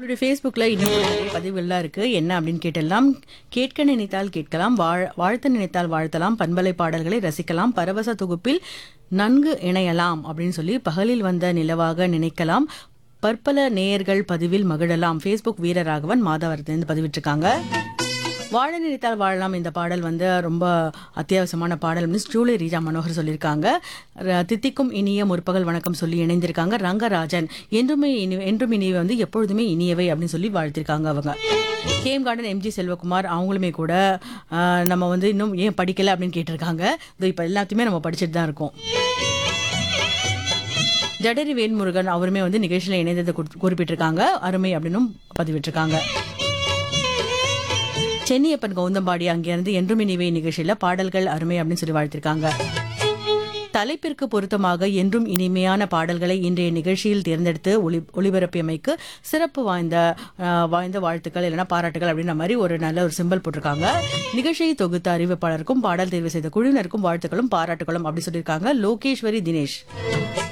உங்களுடைய ஃபேஸ்புக்கில் இன்னும் நிறைய பதிவுகள்லாம் இருக்குது என்ன அப்படின்னு கேட்டெல்லாம் கேட்க நினைத்தால் கேட்கலாம் வாழ் வாழ்த்த நினைத்தால் வாழ்த்தலாம் பண்பலை பாடல்களை ரசிக்கலாம் பரவச தொகுப்பில் நன்கு இணையலாம் அப்படின்னு சொல்லி பகலில் வந்த நிலவாக நினைக்கலாம் பற்பல நேயர்கள் பதிவில் மகிழலாம் ஃபேஸ்புக் வீரராகவன் மாதவரத்திலிருந்து பதிவிட்டிருக்காங்க வாழ நினைத்தால் வாழலாம் இந்த பாடல் வந்து ரொம்ப அத்தியாவசியமான பாடல் அப்படின்னு ஜூலி ரீஜா மனோகர் சொல்லியிருக்காங்க ர- தித்திக்கும் இனிய முற்பகல் வணக்கம் சொல்லி இணைந்திருக்காங்க ரங்கராஜன் என்றுமே இனி என்றும் இனியவை வந்து எப்பொழுதுமே இனியவை அப்படின்னு சொல்லி வாழ்த்திருக்காங்க அவங்க கேம் கார்டன் எம்ஜி செல்வகுமார் அவங்களுமே கூட ஆஹ், நம்ம வந்து இன்னும் ஏன் படிக்கல அப்படின்னு கேட்டிருக்காங்க இதோ இப்போ எல்லாத்தையுமே நம்ம படிச்சுட்டு தான் இருக்கோம் ஜடரி வேல்முருகன் அவருமே வந்து நிகழ்ச்சியில் இணைந்ததை குறி- குறிப்பிட்டிருக்காங்க அருமை அப்படின்னும் பதிவிட்டிருக்காங்க சென்னியப்பன் கவுந்தம்பாடி அங்கிருந்து என்றும் இனிவை நிகழ்ச்சியில பாடல்கள் அருமை அப்படின்னு சொல்லி வாழ்த்திருக்காங்க தலைப்பிற்கு பொருத்தமாக என்றும் இனிமையான பாடல்களை இன்றைய நிகழ்ச்சியில் தேர்ந்தெடுத்து ஒளி ஒளிபரப்பியமைக்கு சிறப்பு வாய்ந்த ஆஹ், வாய்ந்த வாழ்த்துக்கள் இல்லைன்னா பாராட்டுகள் அப்படின்ற மாதிரி ஒரு நல்ல ஒரு சிம்பல் போட்டிருக்காங்க நிகழ்ச்சியை தொகுத்த அறிவிப்பாளருக்கும் பாடல் தேர்வு செய்த குழுவினருக்கும் வாழ்த்துக்களும் பாராட்டுகளும் அப்படி சொல்லியிருக்காங்க லோகேஸ்வரி தினேஷ்